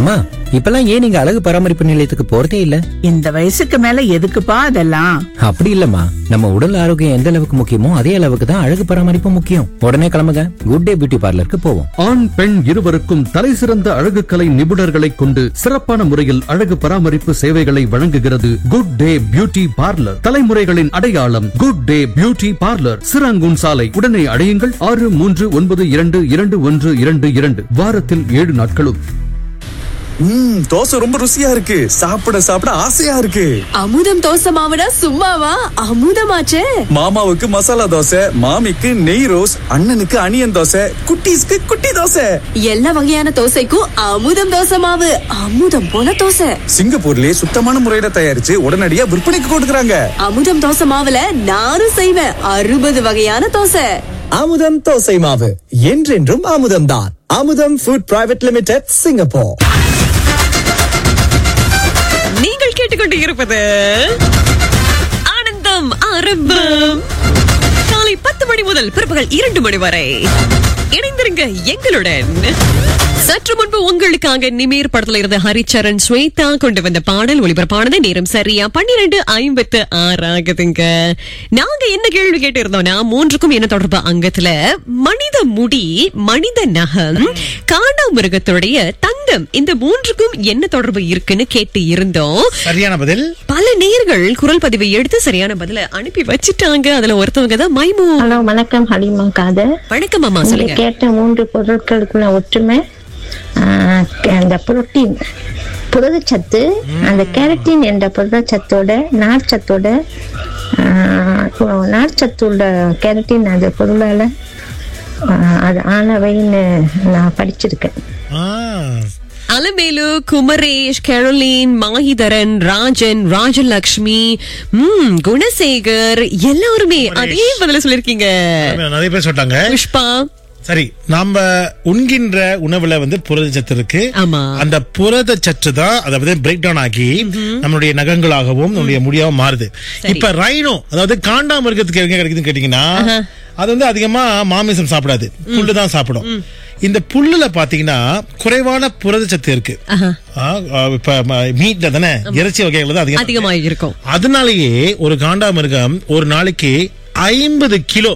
அம்மா இப்பெல்லாம் ஏன் நீங்க அழகு பராமரிப்பு நிலையத்துக்கு போறதே இல்ல இந்த வயசுக்கு மேல எதுக்குப்பா அதெல்லாம் அப்படி இல்லம்மா நம்ம உடல் ஆரோக்கியம் எந்த அளவுக்கு முக்கியமோ அதே அளவுக்கு தான் அழகு பராமரிப்பு முக்கியம் உடனே கிளம்புங்க குட் டே பியூட்டி பார்லருக்கு போவோம் ஆண் பெண் இருவருக்கும் தலைசிறந்த அழகு கலை நிபுணர்களை கொண்டு சிறப்பான முறையில் அழகு பராமரிப்பு சேவைகளை வழங்குகிறது குட் டே பியூட்டி பார்லர் தலைமுறைகளின் அடையாளம் Good Day Beauty Parlour Serangoon சாலை உடனே அடையுங்கள் ஆறு மூன்று ஒன்பது இரண்டு இரண்டு ஒன்று இரண்டு இரண்டு வாரத்தில் ஏழு நாட்களும் ம் தோசை ரொம்ப ருசியா இருக்கு சாப்பிட சாப்பிட ஆசையா இருக்கு அமுதம் தோசை மாவுனா சும்மாவா அமுதமாச்சே மாமாவுக்கு மசாலா தோசை மாமிக்கு நெய் ரோஸ் அண்ணனுக்கு அனியன் தோசை குட்டீஸ்க்கு குட்டி தோசை எல்லா வகையான தோசைக்கும் அமுதம் தோசை மாவு அமுதம் போல தோசை சிங்கப்பூர்லயே சுத்தமான முறையில தயாரிச்சு உடனடியா விற்பனைக்கு கொடுக்கறாங்க அமுதம் தோசை மாவுல நானும் செய்வேன் அறுபது வகையான தோசை அமுதம் தோசை மாவு என்றென்றும் அமுதம் தான் அமுதம் ஃபுட் பிரைவேட் லிமிடெட் சிங்கப்பூர் நீங்கள் கேட்டுக்கொண்டு இருப்பது ஆனந்தம் ஆரம்பம் காலை பத்து மணி முதல் பிற்பகல் இரண்டு மணி வரை இணைந்திருங்க எங்களுடன் சற்று முன்பு உங்களுக்காக நிமீர் படத்துல இருந்த ஹரிச்சரன் ஸ்வேதா கொண்டு வந்த பாடல் ஒளிபரப்பானது நேரம் சரியா பன்னிரண்டு ஐம்பத்து ஆறு ஆகுதுங்க நாங்க என்ன கேள்வி கேட்டு இருந்தோம்னா மூன்றுக்கும் என்ன தொடர்பு அங்கத்துல மனித முடி மனித நகம் காண்டாமிருகத்துடைய தந்தம் இந்த மூன்றுக்கும் என்ன தொடர்பு இருக்குன்னு கேட்டு இருந்தோம் சரியான பதில் பல நேர்கள் குரல் பதிவை எடுத்து சரியான பதில அனுப்பி வச்சிட்டாங்க அதுல ஒருத்தவங்க தான் மைமு ஹலோ வணக்கம் ஹலிமா காதர் வணக்கம் அம்மா நீங்க சொல்லுங்க கேட்ட மூன்று பொருட்களுக்குள்ள ஒற்றுமை ஆஹ், அந்த புரோட்டீன் புரதச்சத்து அந்த கேரட்டின் என்ற புரதச்சத்தோட நார்ச்சத்தோட ஆஹ், இப்போ நார்ச்சத்துள்ள கேரட்டின் அது பொருளால ஆஹ், அது ஆனவைன்னு நான் படிச்சிருக்கேன் ஆ, அலமேலு குமரேஷ் கெரோலின் மாஹிதரன் ராஜன் ராஜலக்ஷ்மி ம் குணசேகர் எல்லாருமே அதே பதில சொல்லிருக்கீங்க நிறைய பேர் சொல்லிட்டாங்க புஷ்பா சரி நாம உண்கின்ற உணவுல வந்து புரதச்சத்து இருக்கு ஆமா. அந்த புரதச்சத்து தான் அதாவது பிரேக் டவுன் ஆகி நம்மளுடைய நகங்களாகவும் நம்மளுடைய முடியாவும் மாறுது இப்ப ரைனோ அதாவது காண்டாமிருகத்துக்கு எங்க கிடைக்குதுன்னு கேட்டீங்கன்னா அது வந்து அதிகமா மாமிசம் சாப்பிடாது புல்லு தான் சாப்பிடும் இந்த புல்லுல பாத்தீங்கன்னா குறைவான புரதச்சத்து இருக்கு ஆ, ஆ, இப்ப மீட்ல தானே இறைச்சி வகைகள் தான் அதிகம் அதிகமா இருக்கும் அதனாலேயே ஒரு காண்டாமிருகம் ஒரு நாளைக்கு ஐம்பது கிலோ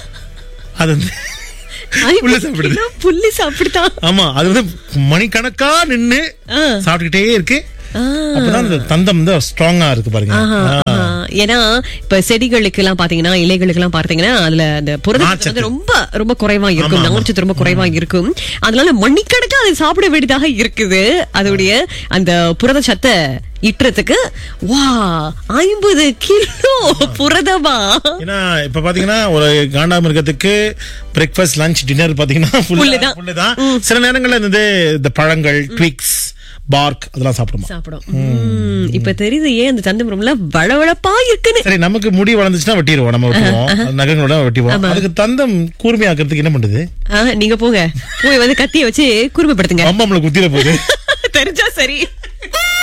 அது வந்து புல்லு சாப்பிடுது கிலோ புல்லி சாப்பிடுதான் ஆமா அது வந்து மணிக்கணக்கா நின்னு ஆ. சாப்பிட்டுக்கிட்டே இருக்கு அப்பதான் அந்த தந்தம் வந்து ஸ்ட்ராங்கா இருக்கு பாருங்க ஆஹா, ஆ. ஆஹா. ஏன்னா இப்ப செடிகளுக்கு எல்லாம் பாத்தீங்கன்னா இலைகளுக்கு எல்லாம் பாத்தீங்கன்னா அதுல அந்த புரதச்சத்து நார்ச்சத்து. வந்து ரொம்ப ரொம்ப குறைவா இருக்கும் ஆமா, ஆமா. நார்ச்சத்து ரொம்ப குறைவா இருக்கும் அதனால மணிக்கணக்கா அதை சாப்பிட வேண்டியதாக இருக்குது அதோடைய அந்த புரதச்சத்தை இட்டுறதுக்கு வா ஐம்பது கிலோ புரதமா ஏன்னா இப்ப பாத்தீங்கன்னா ஒரு காண்டாமிருகத்துக்கு பிரேக்ஃபாஸ்ட் லஞ்ச் டின்னர் பாத்தீங்கன்னா புல்லுதான். புல்லுதான் சில நேரங்கள்ல இந்த இந்த பழங்கள் ட்விக்ஸ் பார்க் அதெல்லாம் சாப்பிடுமா சாப்பிடும் ம், இப்ப தெரியுது ஏன் அந்த தந்தம் ரொம்ப வளவளப்பா இருக்குன்னு சரி நமக்கு முடி வளர்ந்துச்சுன்னா வெட்டிடுவோம் நம்ம வெட்டுவோம் நகங்களோட வெட்டிடுவோம் அதுக்கு தந்தம் கூர்மையாக்குறதுக்கு என்ன பண்ணுது ஆ, நீங்க போங்க போய் வந்து கத்திய வச்சு குறுமைப்படுத்துங்க அம்மா நம்மளை குத்திர போகுது தெரிஞ்சா சரி